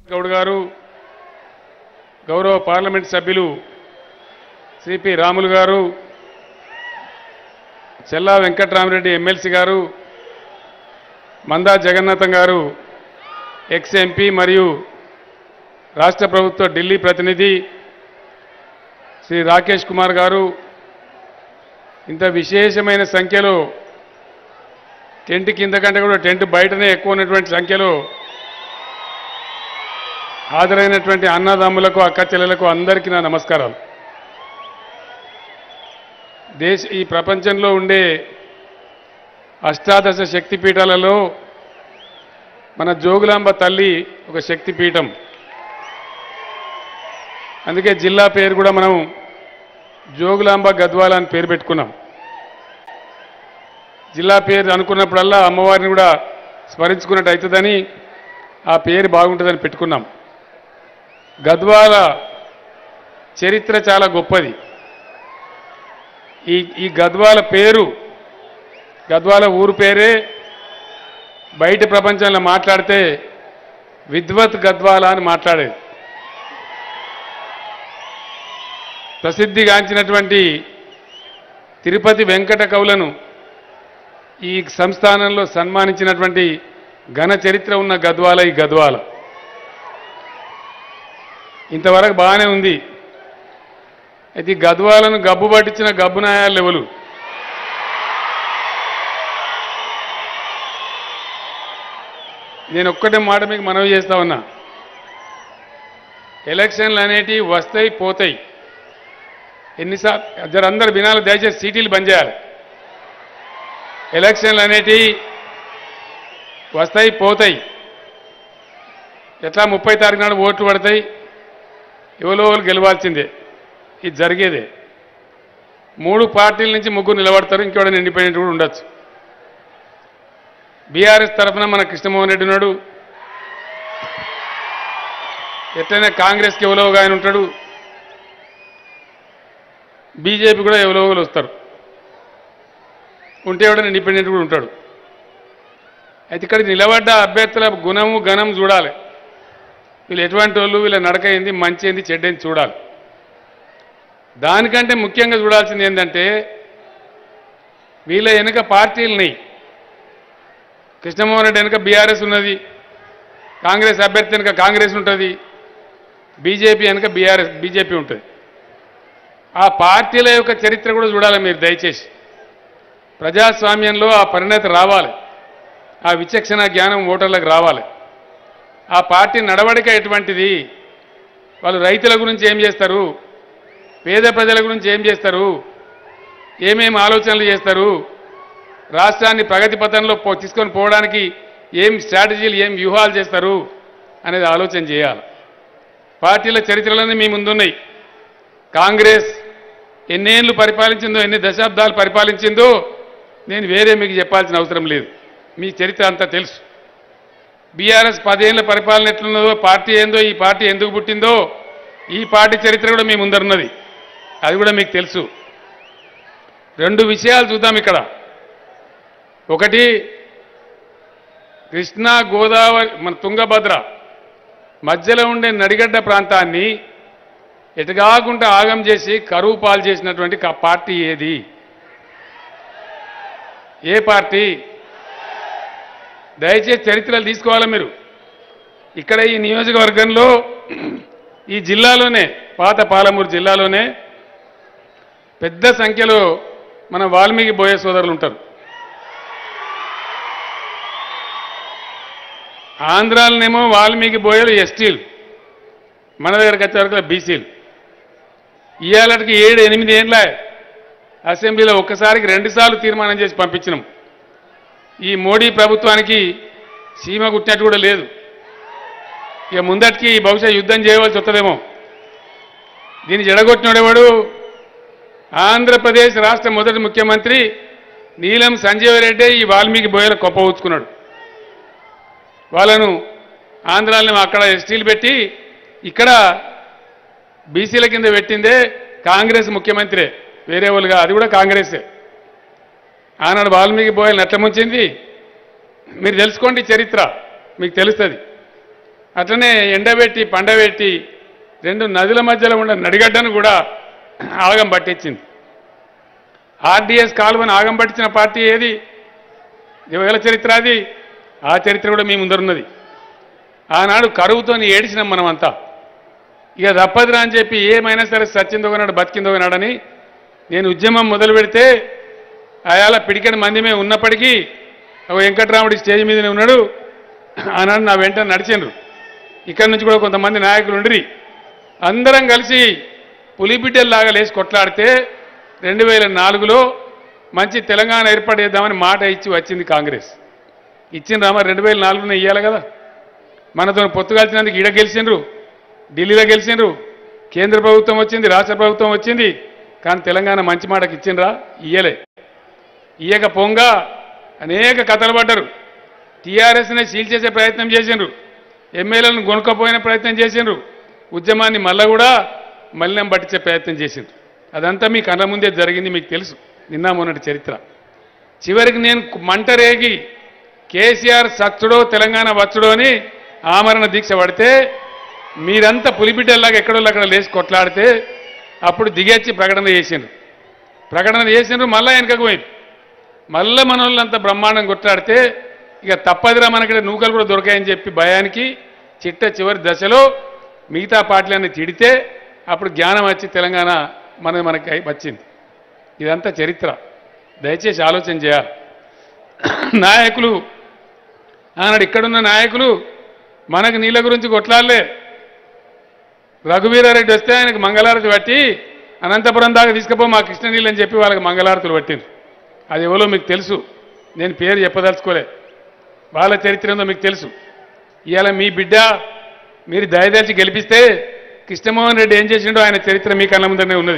గౌడ్ గారు గౌరవ పార్లమెంట్ సభ్యులు సిపి రాములు గారు చెల్లా వెంకట్రామరెడ్డి ఎమ్మెల్సీ గారు మందా జగన్నాథం గారు ఎక్స్ ఎంపీ మరియు రాష్ట్ర ప్రభుత్వ ఢిల్లీ ప్రతినిధి శ్రీ రాకేష్ కుమార్ గారు ఇంత విశేషమైన సంఖ్యలో టెంట్ కింద కంటే కూడా టెంట్ బయటనే ఎక్కువ ఉన్నటువంటి సంఖ్యలో హాజరైనటువంటి అన్నదమ్ములకు అక్క చెల్లెలకు అందరికీ నా నమస్కారాలు దేశ ఈ ప్రపంచంలో ఉండే అష్టాదశ శక్తిపీఠాలలో మన జోగులాంబ తల్లి ఒక శక్తిపీఠం అందుకే జిల్లా పేరు కూడా మనం జోగులాంబ గద్వాల అని పేరు పెట్టుకున్నాం జిల్లా పేరు అనుకున్నప్పుడల్లా అమ్మవారిని కూడా స్మరించుకున్నట్టు అవుతుందని ఆ పేరు బాగుంటుందని పెట్టుకున్నాం గద్వాల చరిత్ర చాలా గొప్పది ఈ ఈ గద్వాల పేరు గద్వాల ఊరు పేరే బయట ప్రపంచంలో మాట్లాడితే విద్వత్ గద్వాల అని మాట్లాడేది ప్రసిద్ధిగాంచినటువంటి తిరుపతి వెంకట కవులను ఈ సంస్థానంలో సన్మానించినటువంటి ఘన చరిత్ర ఉన్న గద్వాల ఈ గద్వాల ఇంతవరకు బాగానే ఉంది అయితే ఈ గద్వాలను గబ్బు పట్టించిన గబ్బు నాయాలు లెవెలు నేను ఒక్కటే మాట మీకు మనవి చేస్తా ఉన్నా ఎలక్షన్లు అనేటివి వస్తాయి పోతాయి ఎన్నిసార్లు జర అందరు వినాలి దయచేసి సీటీలు బంద్ చేయాలి ఎలక్షన్లు అనేటివి వస్తాయి పోతాయి ఎట్లా ముప్పై తారీఖు నాడు ఓట్లు పడతాయి ఎవరో వాళ్ళు గెలవాల్సిందే ఇది జరిగేదే మూడు పార్టీల నుంచి ముగ్గురు నిలబడతారు ఇంకెవడైనా ఇండిపెండెంట్ కూడా ఉండొచ్చు బీఆర్ఎస్ తరఫున మన కృష్ణమోహన్ రెడ్డి ఉన్నాడు ఎట్లయినా కాంగ్రెస్కి ఎవలోగా ఆయన ఉంటాడు బీజేపీ కూడా ఎవలోగలు వస్తారు ఉంటే ఎవడైనా ఇండిపెండెంట్ కూడా ఉంటాడు అయితే ఇక్కడ నిలబడ్డ అభ్యర్థుల గుణము గణం చూడాలి వీళ్ళు ఎటువంటి వాళ్ళు వీళ్ళ నడక ఏంది మంచి ఏంది చెడ్డ ఏంది చూడాలి దానికంటే ముఖ్యంగా చూడాల్సింది ఏంటంటే వీళ్ళ వెనుక పార్టీలని కృష్ణమోహన్ రెడ్డి వెనుక బీఆర్ఎస్ ఉన్నది కాంగ్రెస్ అభ్యర్థి వెనుక కాంగ్రెస్ ఉంటుంది బీజేపీ వెనుక బీఆర్ఎస్ బీజేపీ ఉంటుంది ఆ పార్టీల యొక్క చరిత్ర కూడా చూడాలి మీరు దయచేసి ప్రజాస్వామ్యంలో ఆ పరిణతి రావాలి ఆ విచక్షణ జ్ఞానం ఓటర్లకు రావాలి ఆ పార్టీ నడవడిక ఎటువంటిది వాళ్ళు రైతుల గురించి ఏం చేస్తారు పేద ప్రజల గురించి ఏం చేస్తారు ఏమేమి ఆలోచనలు చేస్తారు రాష్ట్రాన్ని ప్రగతి పథంలో పో తీసుకొని పోవడానికి ఏం స్ట్రాటజీలు ఏం వ్యూహాలు చేస్తారు అనేది ఆలోచన చేయాలి పార్టీల చరిత్రలన్నీ మీ ముందున్నాయి కాంగ్రెస్ ఎన్నేళ్ళు పరిపాలించిందో ఎన్ని దశాబ్దాలు పరిపాలించిందో నేను వేరే మీకు చెప్పాల్సిన అవసరం లేదు మీ చరిత్ర అంతా తెలుసు బీఆర్ఎస్ పదేళ్ల పరిపాలన ఎట్లున్నదో పార్టీ ఏందో ఈ పార్టీ ఎందుకు పుట్టిందో ఈ పార్టీ చరిత్ర కూడా మీ ముందరున్నది అది కూడా మీకు తెలుసు రెండు విషయాలు చూద్దాం ఇక్కడ ఒకటి కృష్ణా గోదావరి మన తుంగభద్ర మధ్యలో ఉండే నడిగడ్డ ప్రాంతాన్ని ఎటుగాకుండా ఆగం చేసి కరువు పాలు చేసినటువంటి క- పార్టీ ఏది ఏ పార్టీ దయచేసి చరిత్రలు తీసుకోవాలి మీరు ఇక్కడ ఈ నియోజకవర్గంలో ఈ జిల్లాలోనే పాత పాలమూరు జిల్లాలోనే పెద్ద సంఖ్యలో మన వాల్మీకి బోయే సోదరులు ఉంటారు ఆంధ్రాలనేమో వాల్మీకి బోయలు ఎస్టీలు మన దగ్గరకు వచ్చే వరకు బీసీలు ఇవాళకి ఏడు ఎనిమిది ఏండ్ల అసెంబ్లీలో ఒక్కసారికి రెండుసార్లు తీర్మానం చేసి పంపించినాం ఈ మోడీ ప్రభుత్వానికి సీమ గుట్టినట్టు కూడా లేదు ఇక ముందటికి బహుశా యుద్ధం చేయవలసి వస్తుందేమో దీన్ని జడగొట్టినోడెవడు ఆంధ్రప్రదేశ్ రాష్ట్ర మొదటి ముఖ్యమంత్రి నీలం సంజీవ రెడ్డి ఈ వాల్మీకి బోయల కొప్ప ఊచుకున్నాడు వాళ్ళను ఆంధ్రాలను అక్కడ ఎస్టీలు పెట్టి ఇక్కడ బీసీల కింద పెట్టిందే కాంగ్రెస్ ముఖ్యమంత్రే వేరే వాళ్ళుగా అది కూడా కాంగ్రెసే ఆనాడు వాల్మీకి బోయలను ఎట్లా ముంచింది మీరు తెలుసుకోండి చరిత్ర మీకు తెలుస్తుంది అట్లనే ఎండబెట్టి పండబెట్టి రెండు నదుల మధ్యలో ఉన్న నడిగడ్డను కూడా ఆగం పట్టించింది ఆర్డీఎస్ కాలువను ఆగం పట్టించిన పార్టీ ఏది ఎవరి చరిత్ర అది ఆ చరిత్ర కూడా మీ ముందరున్నది ఆనాడు కరువుతోని ఏడిచినాం మనమంతా ఇక తప్పదురా అని చెప్పి ఏమైనా సరే సచ్చిందో కొన్నాడు బతికిందో కొన్నాడని నేను ఉద్యమం మొదలు పెడితే అయాల పిడికెడు మందిమే ఉన్నప్పటికీ ఒక వెంకట్రాముడి స్టేజ్ మీదనే ఉన్నాడు ఆనాడు నా వెంట నడిచిండ్రు ఇక్కడి నుంచి కూడా కొంతమంది నాయకులు ఉండిరి అందరం కలిసి పులిబిడ్డల్లాగా లేచి కొట్లాడితే రెండు వేల నాలుగులో మంచి తెలంగాణ ఏర్పాటు చేద్దామని మాట ఇచ్చి వచ్చింది కాంగ్రెస్ ఇచ్చిన రామ రెండు వేల నాలుగులో ఇవ్వాలి కదా మనతో పొత్తు కలిసినందుకు ఈడ గెలిచిండ్రు ఢిల్లీలో గెలిచిండ్రు కేంద్ర ప్రభుత్వం వచ్చింది రాష్ట్ర ప్రభుత్వం వచ్చింది కానీ తెలంగాణ మంచి మాటకి ఇచ్చిండ్రా ఇయ్యలే ఇయ్యక పొంగ అనేక కథలు పడ్డారు టీఆర్ఎస్ని సీల్ చేసే ప్రయత్నం చేసిండ్రు ఎమ్మెల్యేలను కొనుక్కపోయిన ప్రయత్నం చేసిండ్రు ఉద్యమాన్ని మళ్ళా కూడా మలినం పట్టించే ప్రయత్నం చేసిండ్రు అదంతా మీ కళ్ళ ముందే జరిగింది మీకు తెలుసు నిన్న మొన్నటి చరిత్ర చివరికి నేను మంట రేగి కేసీఆర్ సచ్చుడో తెలంగాణ వచ్చుడో అని ఆమరణ దీక్ష పడితే మీరంతా పులిబిడ్డల్లాగా ఎక్కడో అక్కడ లేచి కొట్లాడితే అప్పుడు దిగొచ్చి ప్రకటన చేసిండ్రు ప్రకటన చేసిండ్రు మళ్ళా వెనకకు పోయింది మళ్ళా మన వాళ్ళంతా బ్రహ్మాండం కొట్లాడితే ఇక తప్పదురా మనకి నూకలు కూడా దొరికాయని చెప్పి భయానికి చిట్ట చివరి దశలో మిగతా పార్టీలన్నీ తిడితే అప్పుడు జ్ఞానం వచ్చి తెలంగాణ మన మనకి వచ్చింది ఇదంతా చరిత్ర దయచేసి ఆలోచన చేయాలి నాయకులు ఆనాడు ఇక్కడున్న నాయకులు మనకు నీళ్ళ గురించి కొట్లాడలే రఘువీరారెడ్డి వస్తే ఆయనకు మంగళారతి పట్టి అనంతపురం దాకా తీసుకుపో మా కృష్ణ నీళ్ళు అని చెప్పి వాళ్ళకి మంగళారతులు పట్టిండ్రు అది ఎవరో మీకు తెలుసు నేను పేరు చెప్పదలుచుకోలే వాళ్ళ చరిత్ర ఏందో మీకు తెలుసు ఇవాళ మీ బిడ్డ మీరు దయదలిచి గెలిపిస్తే కృష్ణమోహన్ రెడ్డి ఏం చేసిండో ఆయన చరిత్ర మీ కళ్ళ ముందరనే ఉన్నది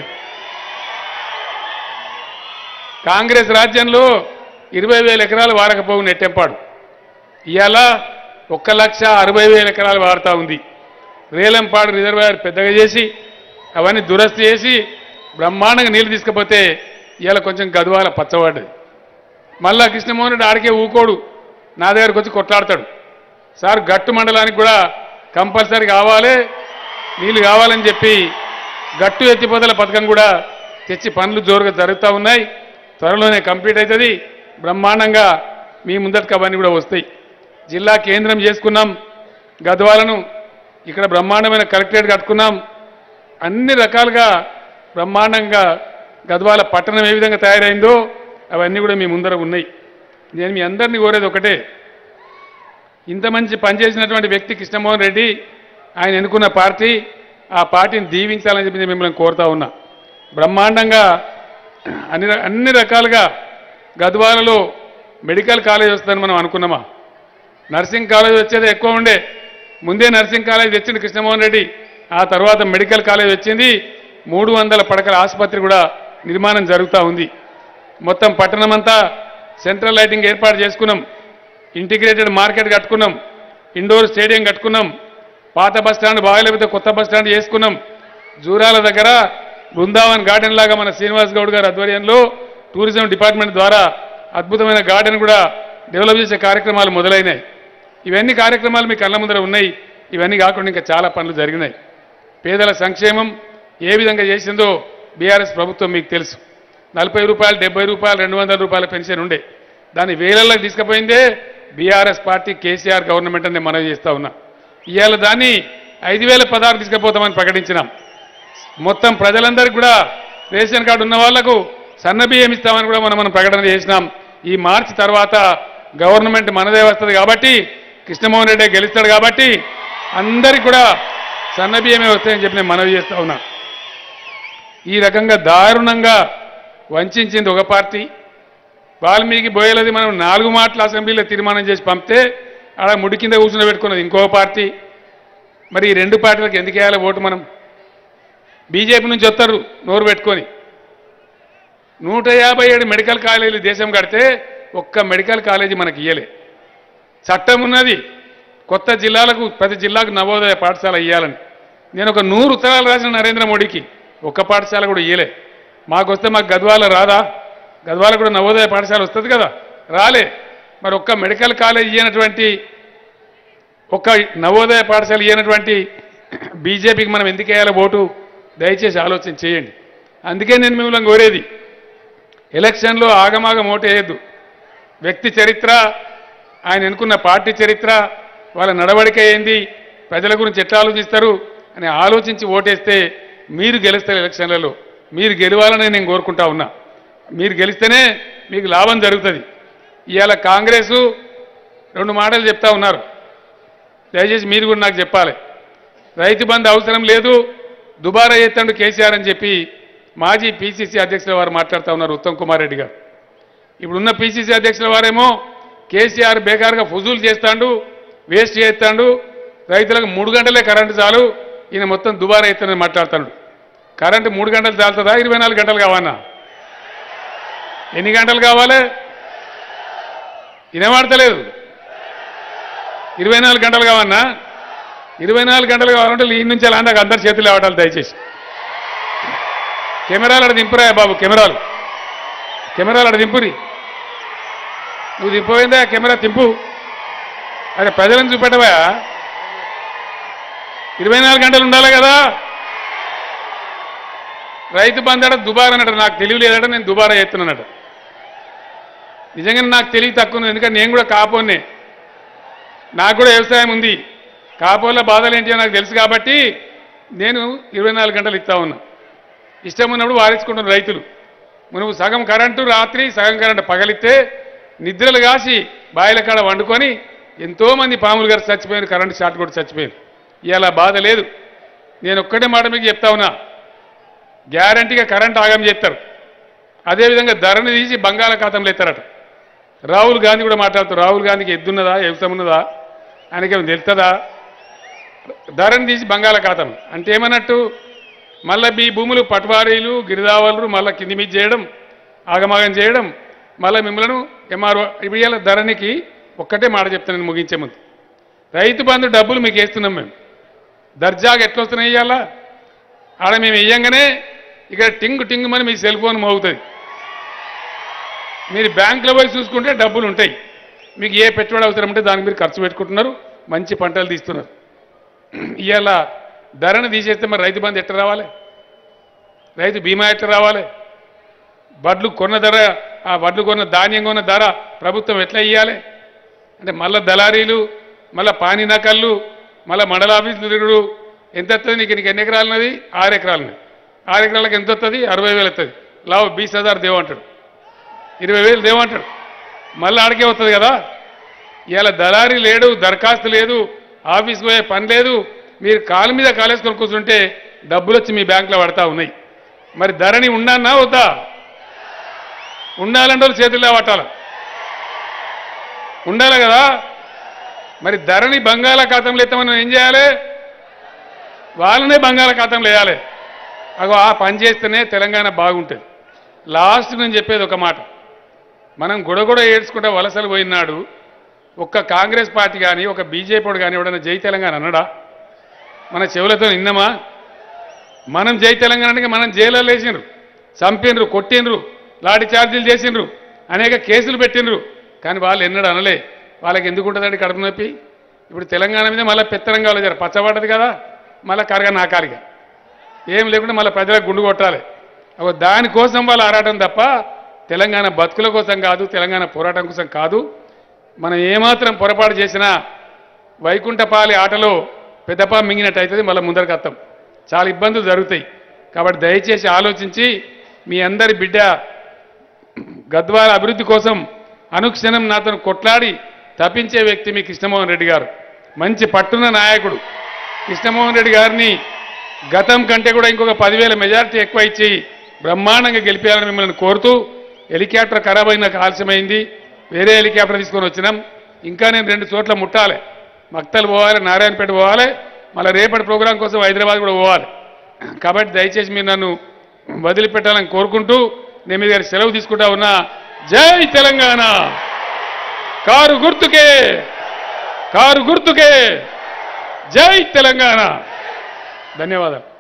కాంగ్రెస్ రాజ్యంలో ఇరవై వేల ఎకరాలు వాడకపోవు నెట్టెంపాడు ఇవాళ ఒక్క లక్ష అరవై వేల ఎకరాలు వాడుతూ ఉంది రేలంపాడు రిజర్వాయర్ పెద్దగా చేసి అవన్నీ దురస్తి చేసి బ్రహ్మాండంగా నీళ్లు తీసుకపోతే ఇవాళ కొంచెం గదువాల పచ్చబడ్డది మళ్ళా కృష్ణమోహన్ రెడ్డి ఆడికే ఊకోడు నా దగ్గరకు వచ్చి కొట్లాడతాడు సార్ గట్టు మండలానికి కూడా కంపల్సరీ కావాలి నీళ్లు కావాలని చెప్పి గట్టు ఎత్తిపోతల పథకం కూడా తెచ్చి పనులు జోరుగా జరుగుతూ ఉన్నాయి త్వరలోనే కంప్లీట్ అవుతుంది బ్రహ్మాండంగా మీ ముందటికి అవన్నీ కూడా వస్తాయి జిల్లా కేంద్రం చేసుకున్నాం గద్వాలను ఇక్కడ బ్రహ్మాండమైన కలెక్టరేట్ కట్టుకున్నాం అన్ని రకాలుగా బ్రహ్మాండంగా గద్వాల పట్టణం ఏ విధంగా తయారైందో అవన్నీ కూడా మీ ముందర ఉన్నాయి నేను మీ అందరినీ కోరేది ఒకటే ఇంత మంచి పనిచేసినటువంటి వ్యక్తి కృష్ణమోహన్ రెడ్డి ఆయన ఎన్నుకున్న పార్టీ ఆ పార్టీని దీవించాలని చెప్పి నేను మిమ్మల్ని కోరుతా ఉన్నా బ్రహ్మాండంగా అన్ని ర- అన్ని రకాలుగా గద్వాలలో మెడికల్ కాలేజ్ వస్తుందని మనం అనుకున్నామా నర్సింగ్ కాలేజ్ వచ్చేది ఎక్కువ ఉండే ముందే నర్సింగ్ కాలేజ్ తెచ్చింది కృష్ణమోహన్ రెడ్డి ఆ తర్వాత మెడికల్ కాలేజ్ వచ్చింది మూడు వందల పడకల ఆసుపత్రి కూడా నిర్మాణం జరుగుతూ ఉంది మొత్తం పట్టణమంతా సెంట్రల్ లైటింగ్ ఏర్పాటు చేసుకున్నాం ఇంటిగ్రేటెడ్ మార్కెట్ కట్టుకున్నాం ఇండోర్ స్టేడియం కట్టుకున్నాం పాత బస్ స్టాండ్ బాగలేకపోతే కొత్త బస్ స్టాండ్ చేసుకున్నాం జూరాల దగ్గర బృందావన్ గార్డెన్ లాగా మన శ్రీనివాస్ గౌడ్ గారి ఆధ్వర్యంలో టూరిజం డిపార్ట్మెంట్ ద్వారా అద్భుతమైన గార్డెన్ కూడా డెవలప్ చేసే కార్యక్రమాలు మొదలైనాయి ఇవన్నీ కార్యక్రమాలు మీ కళ్ళ ముందర ఉన్నాయి ఇవన్నీ కాకుండా ఇంకా చాలా పనులు జరిగినాయి పేదల సంక్షేమం ఏ విధంగా చేసిందో బీఆర్ఎస్ ప్రభుత్వం మీకు తెలుసు నలభై రూపాయలు డెబ్బై రూపాయలు రెండు వందల రూపాయల పెన్షన్ ఉండే దాన్ని వేలల్లో తీసుకుపోయిందే బీఆర్ఎస్ పార్టీ కేసీఆర్ గవర్నమెంట్ అని నేను మనవి చేస్తా ఉన్నా ఇవాళ దాన్ని ఐదు వేల పదహారు తీసుకుపోతామని ప్రకటించినాం మొత్తం ప్రజలందరికీ కూడా రేషన్ కార్డు ఉన్న వాళ్లకు సన్న బియ్యం ఇస్తామని కూడా మనం మనం ప్రకటన చేసినాం ఈ మార్చి తర్వాత గవర్నమెంట్ మనదే వస్తుంది కాబట్టి కృష్ణమోహన్ రెడ్డి గెలుస్తాడు కాబట్టి అందరికి కూడా సన్న బియ్యమే వస్తాయని చెప్పి నేను మనవి చేస్తా ఉన్నా ఈ రకంగా దారుణంగా వంచింది ఒక పార్టీ వాల్మీకి బోయలది మనం నాలుగు మాటల అసెంబ్లీలో తీర్మానం చేసి పంపితే ఆడ ముడి కింద కూర్చుని పెట్టుకున్నది ఇంకో పార్టీ మరి ఈ రెండు పార్టీలకు ఎందుకు వేయాలి ఓటు మనం బీజేపీ నుంచి వస్తారు నోరు పెట్టుకొని నూట యాభై ఏడు మెడికల్ కాలేజీలు దేశం కడితే ఒక్క మెడికల్ కాలేజీ మనకి ఇయ్యలే చట్టం ఉన్నది కొత్త జిల్లాలకు ప్రతి జిల్లాకు నవోదయ పాఠశాల ఇవ్వాలని నేను ఒక నూరు ఉత్తరాలు రాసిన నరేంద్ర మోడీకి ఒక్క పాఠశాల కూడా ఇయ్యలే మాకు వస్తే మాకు గద్వాల రాదా గద్వాల కూడా నవోదయ పాఠశాల వస్తుంది కదా రాలే మరి ఒక్క మెడికల్ కాలేజ్ ఇయ్యనటువంటి ఒక నవోదయ పాఠశాల ఇవ్వనటువంటి బీజేపీకి మనం ఎందుకు వేయాలి ఓటు దయచేసి ఆలోచన చేయండి అందుకే నేను మిమ్మల్ని కోరేది ఎలక్షన్లో ఆగమాగం ఓటు వేయద్దు వ్యక్తి చరిత్ర ఆయన ఎన్నుకున్న పార్టీ చరిత్ర వాళ్ళ నడవడిక ఏంది ప్రజల గురించి ఎట్లా ఆలోచిస్తారు అని ఆలోచించి ఓటేస్తే మీరు గెలుస్తారు ఎలక్షన్లలో మీరు గెలవాలని నేను కోరుకుంటా ఉన్నా మీరు గెలిస్తేనే మీకు లాభం జరుగుతుంది ఇవాళ కాంగ్రెసు రెండు మాటలు చెప్తా ఉన్నారు దయచేసి మీరు కూడా నాకు చెప్పాలి రైతు బంధు అవసరం లేదు దుబారా ఎత్తండు కేసీఆర్ అని చెప్పి మాజీ పీసీసీ అధ్యక్షుల వారు మాట్లాడుతూ ఉన్నారు ఉత్తమ్ కుమార్ రెడ్డి గారు ఇప్పుడున్న పీసీసీ అధ్యక్షుల వారేమో కేసీఆర్ బేకారుగా ఫుజూలు చేస్తాడు వేస్ట్ చేస్తాడు రైతులకు మూడు గంటలే కరెంటు చాలు ఈయన మొత్తం దుబారా ఎత్తానని మాట్లాడుతాడు కరెంటు మూడు గంటలు చాలుతుందా ఇరవై నాలుగు గంటలు కావన్నా ఎన్ని గంటలు కావాలి వినబడతలేదు ఇరవై నాలుగు గంటలు కావన్నా ఇరవై నాలుగు గంటలు కావాలంటే ఈ నుంచి అలా నాకు అందరి చేతులు లేవటాలు దయచేసి కెమెరాలు అక్కడ దింపురా బాబు కెమెరాలు కెమెరాలు అక్కడ దింపురి నువ్వు దింపపోయిందా కెమెరా తింపు అదే ప్రజలను చూపెట్టవా ఇరవై నాలుగు గంటలు ఉండాలి కదా రైతు బంధాడ దుబారా అన్నట నాకు తెలివి లేదట నేను దుబారా చేస్తున్నానట నిజంగానే నాకు తెలివి తక్కువ ఉంది ఎందుకంటే నేను కూడా కాపోనే నాకు కూడా వ్యవసాయం ఉంది కాపోల బాధలు ఏంటో నాకు తెలుసు కాబట్టి నేను ఇరవై నాలుగు గంటలు ఇస్తా ఉన్నా ఇష్టం ఉన్నప్పుడు వారించుకుంటున్న రైతులు మనము సగం కరెంటు రాత్రి సగం కరెంటు పగలిస్తే నిద్రలు కాసి బాయిల కాడ వండుకొని ఎంతోమంది పాములు గారు చచ్చిపోయారు కరెంటు షార్ట్ కొట్టి చచ్చిపోయారు ఇవాళ బాధ లేదు నేను ఒక్కటే మాట మీకు చెప్తా ఉన్నా గ్యారంటీగా కరెంట్ ఆగం చేస్తారు అదేవిధంగా ధరని తీసి బంగాళాఖాతంలో ఎత్తారట రాహుల్ గాంధీ కూడా మాట్లాడుతారు రాహుల్ గాంధీకి ఎద్దున్నదా వ్యవసాయం ఉన్నదా ఆయనకేమో తెలుస్తుందా ధరని తీసి బంగాళాఖాతం అంటే ఏమన్నట్టు మళ్ళీ మీ భూములు పట్వారీలు గిరిదావలు మళ్ళీ కింది మీద చేయడం ఆగమాగం చేయడం మళ్ళీ మిమ్మల్ని ఎంఆర్ఓ ఇప్పుడు ఇవాళ ధరణికి ఒక్కటే మాట చెప్తాను నేను ముగించే ముందు రైతు బంధు డబ్బులు మీకు వేస్తున్నాం మేము దర్జాగా ఎట్లా వస్తున్నాయి ఇవాళ ఆడ మేము వేయంగానే ఇక్కడ టింగ్ టింగ్ అని మీ సెల్ ఫోన్ మోగుతుంది మీరు బ్యాంకులో పోయి చూసుకుంటే డబ్బులు ఉంటాయి మీకు ఏ పెట్టుబడి అవసరం ఉంటే దానికి మీరు ఖర్చు పెట్టుకుంటున్నారు మంచి పంటలు తీస్తున్నారు ఇవాళ ధరను తీసేస్తే మరి రైతు బంధు ఎట్లా రావాలి రైతు బీమా ఎట్లా రావాలి వడ్లు కొన్న ధర ఆ వడ్లు కొన్న ధాన్యం కొన్న ధర ప్రభుత్వం ఎట్లా ఇవ్వాలి అంటే మళ్ళా దళారీలు మళ్ళా పానీ నకళ్ళు మళ్ళా మండల ఆఫీసులు తిరుగుడు ఎంత వస్తుంది నీకు నీకు ఎన్ని ఎకరాలు ఉన్నది ఆరు ఎకరాలు ఉన్నది ఆరు ఎకరాలకు ఎంత వస్తుంది అరవై వేలు వస్తుంది లావు బీస్ హజార్ దేవంటాడు ఇరవై వేలు దేవంటాడు మళ్ళీ ఆడికే వస్తుంది కదా ఇవాళ దళారీ లేడు దరఖాస్తు లేదు ఆఫీస్కి పోయే పని లేదు మీరు కాలు మీద కాలేసుకొని కూర్చుంటే డబ్బులు వచ్చి మీ బ్యాంకులో పడతా ఉన్నాయి మరి ధరణి ఉండన్నా వద్దా ఉండాలంటే వాళ్ళు చేతుల్లో పట్టాలి ఉండాలి కదా మరి ధరణి బంగాళాఖాతంలో ఎత్తామని మనం ఏం చేయాలి వాళ్ళనే బంగాళాఖాతంలో వేయాలి అగో ఆ పని చేస్తేనే తెలంగాణ బాగుంటుంది లాస్ట్ నేను చెప్పేది ఒక మాట మనం గుడగుడ ఏడ్చుకుంటే వలసలు పోయినాడు ఒక్క కాంగ్రెస్ పార్టీ కానీ ఒక బీజేపీ కానీ ఎవడన్నా జై తెలంగాణ అన్నడా మన చెవులతో విన్నామా మనం జై తెలంగాణ అంటే మనం జైల్లో వేసిండ్రు చంపినరు కొట్టినరు లాఠీ ఛార్జీలు చేసిండ్రు అనేక కేసులు పెట్టినరు కానీ వాళ్ళు ఎన్నడూ అనలే వాళ్ళకి ఎందుకు ఉంటుందండి కడుపు నొప్పి ఇప్పుడు తెలంగాణ మీద మళ్ళీ పెత్తనంగా జర పచ్చబడ్డది కదా మళ్ళీ కరగా నాకాలిగా ఏం లేకుండా మళ్ళీ ప్రజలకు గుండు కొట్టాలి అగో దానికోసం వాళ్ళు ఆరాటం తప్ప తెలంగాణ బతుకుల కోసం కాదు తెలంగాణ పోరాటం కోసం కాదు మనం ఏమాత్రం పొరపాటు చేసినా వైకుంఠపాలి ఆటలో పెద్దపా మింగినట్టు అవుతుంది మళ్ళీ ముందరికి వస్తాం చాలా ఇబ్బందులు జరుగుతాయి కాబట్టి దయచేసి ఆలోచించి మీ అందరి బిడ్డ గద్వాల అభివృద్ధి కోసం అనుక్షణం నాతో కొట్లాడి తప్పించే వ్యక్తి మీ కృష్ణమోహన్ రెడ్డి గారు మంచి పట్టున్న నాయకుడు కృష్ణమోహన్ రెడ్డి గారిని గతం కంటే కూడా ఇంకొక పదివేల మెజారిటీ ఎక్కువ ఇచ్చి బ్రహ్మాండంగా గెలిపేయాలని మిమ్మల్ని కోరుతూ హెలికాప్టర్ ఖరాబ్ అయిన నాకు ఆలస్యమైంది వేరే హెలికాప్టర్ తీసుకొని వచ్చినాం ఇంకా నేను రెండు చోట్ల ముట్టాలి మక్తలు పోవాలి నారాయణపేట పోవాలి మళ్ళీ రేపటి ప్రోగ్రాం కోసం హైదరాబాద్ కూడా పోవాలి కాబట్టి దయచేసి మీరు నన్ను వదిలిపెట్టాలని కోరుకుంటూ నేను మీ దగ్గర సెలవు తీసుకుంటా ఉన్నా జై తెలంగాణ కారు గుర్తుకే కారు గుర్తుకే జై తెలంగాణ ధన్యవాదాలు